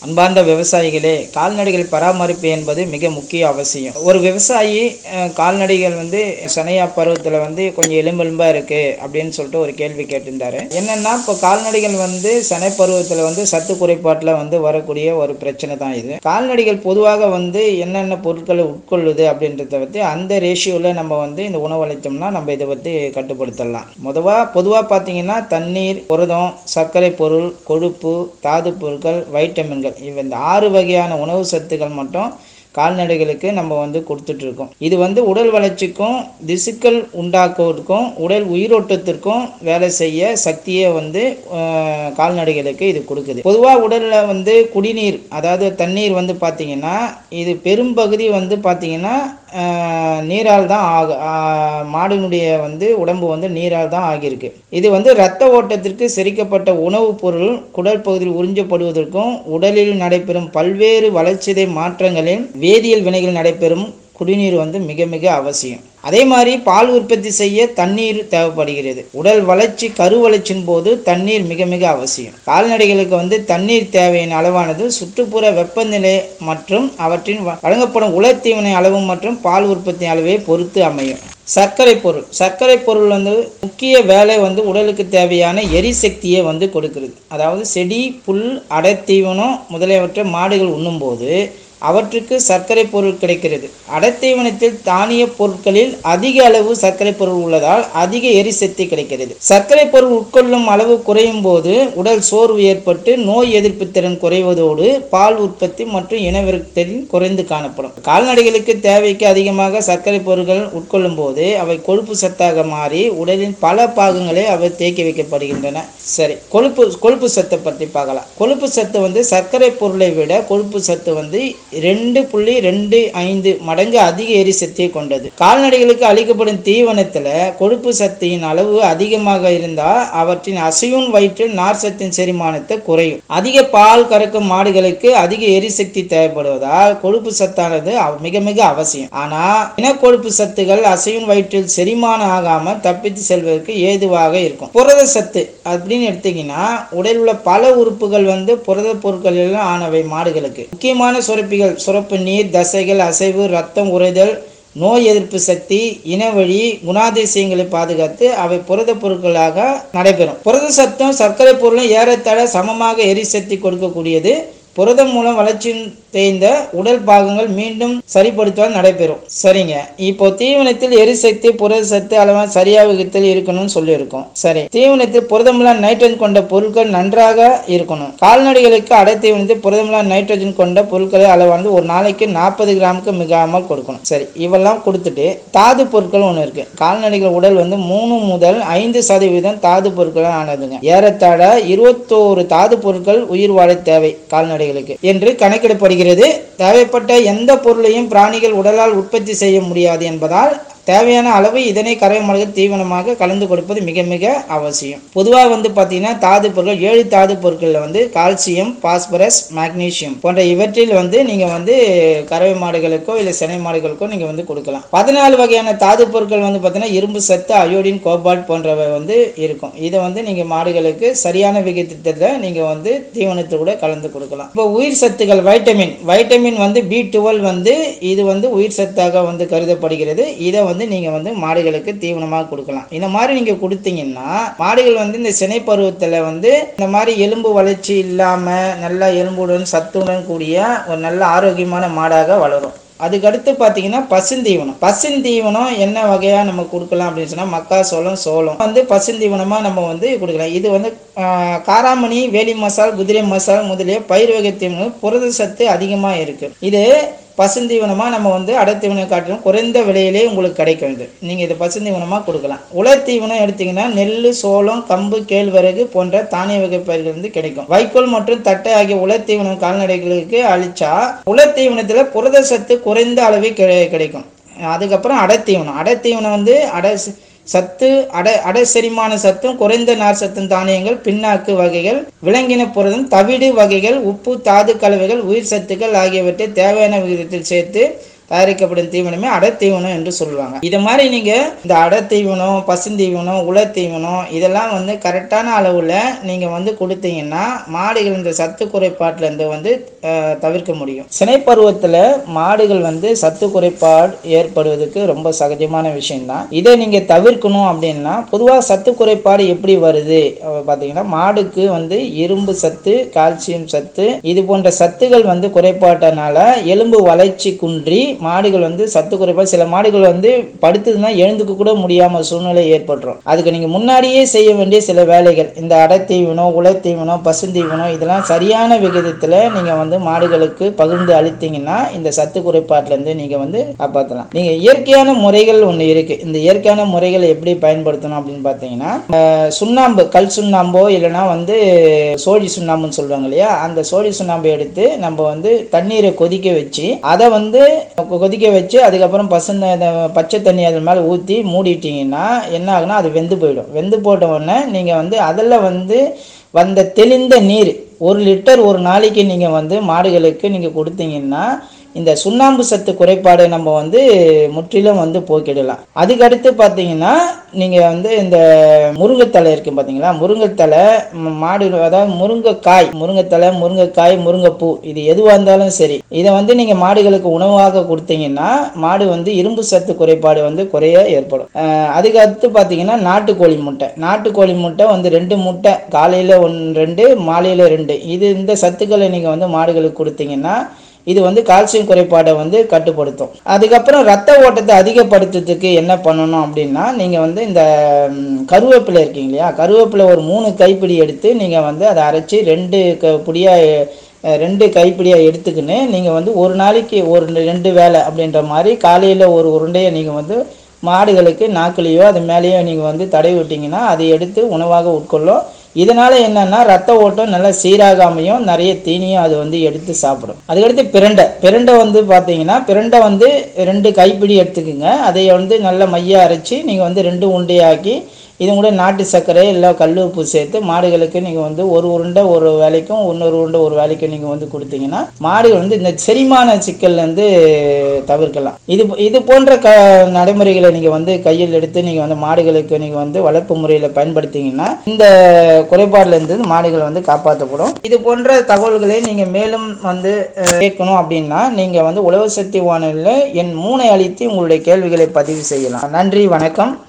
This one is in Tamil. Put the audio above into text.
அன்பார்ந்த விவசாயிகளே கால்நடைகள் பராமரிப்பு என்பது மிக முக்கிய அவசியம் ஒரு விவசாயி அஹ், கால்நடைகள் வந்து சனையா பருவத்தில் வந்து கொஞ்சம் எலும்பெலும்பா இருக்கு அப்படின்னு சொல்லிட்டு ஒரு கேள்வி கேட்டிருந்தாரு என்னன்னா இப்போ கால்நடைகள் வந்து சனை பருவத்தில் வந்து சத்து குறைபாட்டில் வந்து வரக்கூடிய ஒரு பிரச்சனை தான் இது கால்நடைகள் பொதுவாக வந்து என்னென்ன பொருட்களை உட்கொள்ளுது அப்படின்றத பற்றி அந்த ரேஷியோவில் நம்ம வந்து இந்த உணவு அளித்தோம்னா நம்ம இதை பற்றி கட்டுப்படுத்தலாம் பொதுவாக பொதுவாக பார்த்தீங்கன்னா தண்ணீர் புரதம் சர்க்கரை பொருள் கொழுப்பு தாது பொருட்கள் வைட்டமின்கள் இவ இந்த ஆறு வகையான உணவு சத்துக்கள் மட்டும் கால்நடைகளுக்கு நம்ம வந்து கொடுத்துட்டு இருக்கோம் இது வந்து உடல் வளர்ச்சிக்கும் திசுக்கள் உண்டாக்குவதற்கும் உடல் உயிரோட்டத்திற்கும் வேலை செய்ய சக்தியை வந்து அஹ், கால்நடைகளுக்கு இது கொடுக்குது பொதுவாக உடலில் வந்து குடிநீர் அதாவது தண்ணீர் வந்து பார்த்தீங்கன்னா இது பெரும்பகுதி வந்து பார்த்தீங்கன்னா அஹ், நீரால் தான் ஆகு ஆஹ், மாடினுடைய வந்து உடம்பு வந்து நீரால் தான் ஆகியிருக்கு இது வந்து இரத்த ஓட்டத்திற்கு செரிக்கப்பட்ட உணவுப் பொருள் குடல் பகுதியில் உறிஞ்சப்படுவதற்கும் உடலில் நடைபெறும் பல்வேறு வளர்ச்சிதை மாற்றங்களில் வேதியியல் வினைகள் நடைபெறும் குடிநீர் வந்து மிக மிக அவசியம் அதே மாதிரி பால் உற்பத்தி செய்ய தண்ணீர் தேவைப்படுகிறது உடல் வளர்ச்சி கரு வளர்ச்சியின் போது தண்ணீர் மிக மிக அவசியம் கால்நடைகளுக்கு வந்து தண்ணீர் தேவையின் அளவானது சுற்றுப்புற வெப்பநிலை மற்றும் அவற்றின் வ- வழங்கப்படும் உலர் தீவன அளவு மற்றும் பால் உற்பத்தி அளவை பொறுத்து அமையும் சர்க்கரை பொருள் சர்க்கரை பொருள் வந்து முக்கிய வேலை வந்து உடலுக்கு தேவையான எரிசக்தியை வந்து கொடுக்கிறது அதாவது செடி புல் அடத்தீவனம் முதலியவற்றை மாடுகள் உண்ணும்போது அவற்றுக்கு சர்க்கரை பொருள் கிடைக்கிறது அடத்தீவனத்தில் தானிய பொருட்களில் அதிக அளவு சர்க்கரை பொருள் உள்ளதால் அதிக எரிசக்தி கிடைக்கிறது சர்க்கரை பொருள் உட்கொள்ளும் அளவு குறையும் போது உடல் சோர்வு ஏற்பட்டு நோய் எதிர்ப்பு திறன் குறைவதோடு பால் உற்பத்தி மற்றும் இனவிருத்தின் குறைந்து காணப்படும் கால்நடைகளுக்கு தேவைக்கு அதிகமாக சர்க்கரை பொருட்கள் உட்கொள்ளும் போது அவை கொழுப்பு சத்தாக மாறி உடலின் பல பாகங்களை அவை தேக்கி வைக்கப்படுகின்றன சரி கொழுப்பு கொழுப்பு சத்தை பற்றி பார்க்கலாம் கொழுப்பு சத்து வந்து சர்க்கரை பொருளை விட கொழுப்பு சத்து வந்து ரெண்டு புள்ளி ரெண்டு ஐந்து மடங்கு அதிக எரிசக்தியை கொண்டது கால்நடைகளுக்கு அளிக்கப்படும் தீவனத்துல கொழுப்பு சத்தின் அளவு அதிகமாக இருந்தால் அவற்றின் அசையும் வயிற்றில் நார் சத்தின் செரிமானத்தை குறையும் அதிக பால் கறக்கும் மாடுகளுக்கு அதிக எரிசக்தி தேவைப்படுவதால் கொழுப்பு சத்தானது அவ- மிக மிக அவசியம் ஆனா இனக்கொழுப்பு சத்துகள் அசையும் வயிற்றில் செரிமானம் ஆகாம தப்பித்து செல்வதற்கு ஏதுவாக இருக்கும் புரத சத்து அப்படின்னு எடுத்தீங்கன்னா உடலில் உள்ள பல உறுப்புகள் வந்து புரத பொருட்களில் ஆனவை மாடுகளுக்கு முக்கியமான சுரப்பிகள் சுரப்பு நீர் தசைகள் அசைவு ரத்தம் உறைதல் நோய் எதிர்ப்பு சக்தி இனவழி குணாதிசயங்களை பாதுகாத்து அவை புரத பொருட்களாக நடைபெறும் புரத சத்தம் சர்க்கரை பொருளும் ஏறத்தாழ சமமாக எரிசக்தி கொடுக்கக்கூடியது புரதம் மூலம் வளர்ச்சி தேய்ந்த உடல் பாகங்கள் மீண்டும் சரிப்படுத்துவது நடைபெறும் சரிங்க இப்போ தீவனத்தில் எரிசக்தி புரத சத்து அளவான சரியாக விகிதத்தில் இருக்கணும்னு சொல்லியிருக்கோம் சரி தீவனத்தில் புரதமுள்ள நைட்ரஜன் கொண்ட பொருட்கள் நன்றாக இருக்கணும் கால்நடைகளுக்கு அடை தீவனத்தில் புரதமுள்ள நைட்ரஜன் கொண்ட பொருட்களை அளவானது ஒரு நாளைக்கு நாற்பது கிராமுக்கு மிகாமல் கொடுக்கணும் சரி இவெல்லாம் கொடுத்துட்டு தாது பொருட்கள் ஒன்று இருக்கு கால்நடைகள் உடல் வந்து மூணு முதல் ஐந்து சதவீதம் தாது பொருட்கள் ஆனதுங்க ஏறத்தாழ இருபத்தோரு தாது பொருட்கள் உயிர் வாழ தேவை கால்நடைகளுக்கு என்று கணக்கிடப்படுகிறது தேவைப்பட்ட எந்த பொருளையும் பிராணிகள் உடலால் உற்பத்தி செய்ய முடியாது என்பதால் தேவையான அளவு இதனை கரைமலக தீவனமாக கலந்து கொடுப்பது மிக மிக அவசியம் பொதுவாக வந்து பார்த்தீங்கன்னா தாது பொருட்கள் ஏழு தாது பொருட்களில் வந்து கால்சியம் பாஸ்பரஸ் மாக்னீசியம் போன்ற இவற்றில் வந்து நீங்கள் வந்து கறவை மாடுகளுக்கோ இல்லை சினை மாடுகளுக்கோ நீங்கள் வந்து கொடுக்கலாம் பதினாலு வகையான தாது பொருட்கள் வந்து பார்த்தீங்கன்னா இரும்பு சத்து அயோடின் கோபால்ட் போன்றவை வந்து இருக்கும் இதை வந்து நீங்கள் மாடுகளுக்கு சரியான விகிதத்தில் நீங்கள் வந்து தீவனத்தை கூட கலந்து கொடுக்கலாம் இப்போ உயிர் சத்துக்கள் வைட்டமின் வைட்டமின் வந்து பி டுவெல் வந்து இது வந்து உயிர் சத்தாக வந்து கருதப்படுகிறது இதை வந்து நீங்கள் வந்து மாடுகளுக்கு தீவனமாக கொடுக்கலாம் இந்த மாதிரி நீங்கள் கொடுத்தீங்கன்னா மாடுகள் வந்து இந்த சினை பருவத்தில் வந்து இந்த மாதிரி எலும்பு வளர்ச்சி இல்லாமல் நல்ல எலும்புடன் சத்துடன் கூடிய ஒரு நல்ல ஆரோக்கியமான மாடாக வளரும் அதுக்கடுத்து பார்த்தீங்கன்னா பசுந்தீவனம் பசுந்தீவனம் என்ன வகையாக நம்ம கொடுக்கலாம் அப்படின்னு சொன்னால் மக்காசோளம் சோளம் வந்து பசுந்தீவனமாக நம்ம வந்து கொடுக்கலாம் இது வந்து ஆஹ், காராமணி வேலி மசால் குதிரை மசால் முதலிய பயிர் வகை தீவனம் புரத சத்து அதிகமாக இருக்குது இது பசுந்தீவனமாக நம்ம வந்து அடத்தீவனம் காட்டிலும் குறைந்த விலையிலே உங்களுக்கு கிடைக்கும் இது நீங்கள் இது பசுந்தீவனமாக கொடுக்கலாம் உலர் தீவனம் எடுத்தீங்கன்னா நெல் சோளம் கம்பு கேழ்வரகு போன்ற தானிய வகை பயிர்கள் வந்து கிடைக்கும் வைக்கோல் மற்றும் தட்டை ஆகிய உலர் தீவனம் கால்நடைகளுக்கு அளிச்சா உலர் தீவனத்தில் புரத சத்து குறைந்த அளவே கிடை- கிடைக்கும் அதுக்கப்புறம் அடத்தீவனம் அடத்தீவனம் வந்து அட சத்து அட அட செரிமான சத்தும் குறைந்த நார் சத்தும் தானியங்கள் பின்னாக்கு வகைகள் விலங்கின புரதம் தவிடு வகைகள் உப்பு தாது கலவைகள் உயிர் சத்துக்கள் ஆகியவற்றை தேவையான விகிதத்தில் சேர்த்து தயாரிக்கப்படும் தீவனமே அடத்தீவனம் என்று சொல்லுவாங்க இதை மாதிரி நீங்க இந்த அடத்தீவனம் பசுந்தீவனம் உலர்த்தீவனம் இதெல்லாம் வந்து கரெக்டான அளவுல நீங்க வந்து கொடுத்தீங்கன்னா மாடுகள் இந்த சத்து குறைபாட்டுல இருந்து வந்து அஹ், தவிர்க்க முடியும் சினை பருவத்துல மாடுகள் வந்து சத்து குறைபாடு ஏற்படுவதற்கு ரொம்ப சகஜமான விஷயம்தான் இதை நீங்க தவிர்க்கணும் அப்படின்னா பொதுவாக சத்து குறைபாடு எப்படி வருது அஹ் பாத்தீங்கன்னா மாடுக்கு வந்து இரும்பு சத்து கால்சியம் சத்து இது போன்ற சத்துகள் வந்து குறைபாட்டனால எலும்பு வளர்ச்சி குன்றி மாடுகள் வந்து சத்து குறைபாடு சில மாடுகள் வந்து படுத்ததுன்னா எழுந்துக்க கூட முடியாம சூழ்நிலை ஏற்பட்டுரும் அதுக்கு நீங்க முன்னாடியே செய்ய வேண்டிய சில வேலைகள் இந்த அடத்தீவனம் உலர்த்தீவனம் பசுந்தீவனம் இதெல்லாம் சரியான விகிதத்துல நீங்க வந்து மாடுகளுக்கு பகிர்ந்து அளித்தீங்கன்னா இந்த சத்து குறைபாட்டுல இருந்து நீங்க வந்து காப்பாற்றலாம் நீங்க இயற்கையான முறைகள் ஒண்ணு இருக்கு இந்த இயற்கையான முறைகளை எப்படி பயன்படுத்தணும் அப்படின்னு பார்த்தீங்கன்னா அஹ், சுண்ணாம்பு கல் சுண்ணாம்போ இல்லைன்னா வந்து சோழி சுண்ணாம்புன்னு சொல்லுவாங்க இல்லையா அந்த சோழி சுண்ணாம்பை எடுத்து நம்ம வந்து தண்ணீரை கொதிக்க வச்சு அதை வந்து கொ- கொதிக்க வச்சு அதுக்கப்புறம் பசுந்த இந்த பச்சை தண்ணி அது மேலே ஊற்றி மூடிட்டீங்கன்னா என்ன ஆகுனா அது வெந்து போயிடும் வெந்து போட்ட உடனே நீங்கள் வந்து அதில் வந்து வந்த தெளிந்த நீர் ஒரு லிட்டர் ஒரு நாளைக்கு நீங்கள் வந்து மாடுகளுக்கு நீங்கள் கொடுத்தீங்கன்னா இந்த சுண்ணாம்பு சத்து குறைபாடை நம்ம வந்து முற்றிலும் வந்து போக்கிடலாம் அதுக்கடுத்து பார்த்தீங்கன்னா நீங்கள் வந்து இந்த முருங்கைத்தலை இருக்கு பார்த்தீங்களா முருங்கைத்தலை ம், மாடு அதாவது முருங்கைக்காய் முருங்கைத்தலை முருங்கைக்காய் முருங்கைப்பூ இது எதுவாக இருந்தாலும் சரி இதை வந்து நீங்கள் மாடுகளுக்கு உணவாக கொடுத்தீங்கன்னா மாடு வந்து இரும்பு சத்து குறைபாடு வந்து குறைய ஏற்படும் அஹ், அதுக்கு அடுத்து பார்த்தீங்கன்னா நாட்டுக்கோழி முட்டை நாட்டுக்கோழி முட்டை வந்து ரெண்டு முட்டை காலையில் ஒன் ரெண்டு மாலையில் ரெண்டு இது இந்த சத்துக்களை நீங்கள் வந்து மாடுகளுக்கு கொடுத்தீங்கன்னா இது வந்து கால்சியம் குறைபாடை வந்து கட்டுப்படுத்தும் அதுக்கப்புறம் ரத்த ஓட்டத்தை அதிகப்படுத்துறதுக்கு என்ன பண்ணணும் அப்படின்னா நீங்கள் வந்து இந்த ம், கருவேப்பிலை இருக்கீங்க இல்லையா கருவேப்பிலை ஒரு மூணு கைப்பிடி எடுத்து நீங்கள் வந்து அதை அரைச்சி ரெண்டு க புடியாக ரெண்டு கைப்பிடியாக எடுத்துக்கின்னு நீங்கள் வந்து ஒரு நாளைக்கு ஒரு ரெண்டு வேளை அப்படின்ற மாதிரி காலையில் ஒரு உருண்டையை நீங்கள் வந்து மாடுகளுக்கு நாக்குலேயோ அது மேலேயோ நீங்கள் வந்து தடவி விட்டீங்கன்னா அதை எடுத்து உணவாக உட்கொள்ளும் இதனால என்னன்னா ரத்த ஓட்டம் நல்லா சீராக அமையும் நிறைய தீனியும் அது வந்து எடுத்து சாப்பிடும் அதுக்கடுத்து பிரண்டை பிரண்டை வந்து பார்த்தீங்கன்னா பிரண்டை வந்து ரெண்டு கைப்பிடி எடுத்துக்கோங்க அதை வந்து நல்லா மைய அரைச்சி நீங்கள் வந்து ரெண்டு உருண்டையாக்கி இது கூட நாட்டு சர்க்கரை இல்லை கல் உப்பு சேர்த்து மாடுகளுக்கு நீங்கள் வந்து ஒரு உருண்டை ஒரு வேலைக்கும் இன்னொரு உருண்டை ஒரு வேலைக்கும் நீங்கள் வந்து கொடுத்தீங்கன்னா மாடுகள் வந்து இந்த செரிமான சிக்கல்லேருந்து தவிர்க்கலாம் இது இது போன்ற க நடைமுறைகளை நீங்கள் வந்து கையில் எடுத்து நீங்கள் வந்து மாடுகளுக்கு நீங்கள் வந்து வளர்ப்பு முறையில் பயன்படுத்திங்கன்னா இந்த குறைபாடுல இருந்து மாடுகள் வந்து காப்பாற்றப்படும் இது போன்ற தகவல்களை நீங்கள் மேலும் வந்து அஹ், கேட்கணும் அப்படின்னா நீங்கள் வந்து உழவு சக்தி வானொலியில் என் மூனை அளித்து உங்களுடைய கேள்விகளை பதிவு செய்யலாம் நன்றி வணக்கம்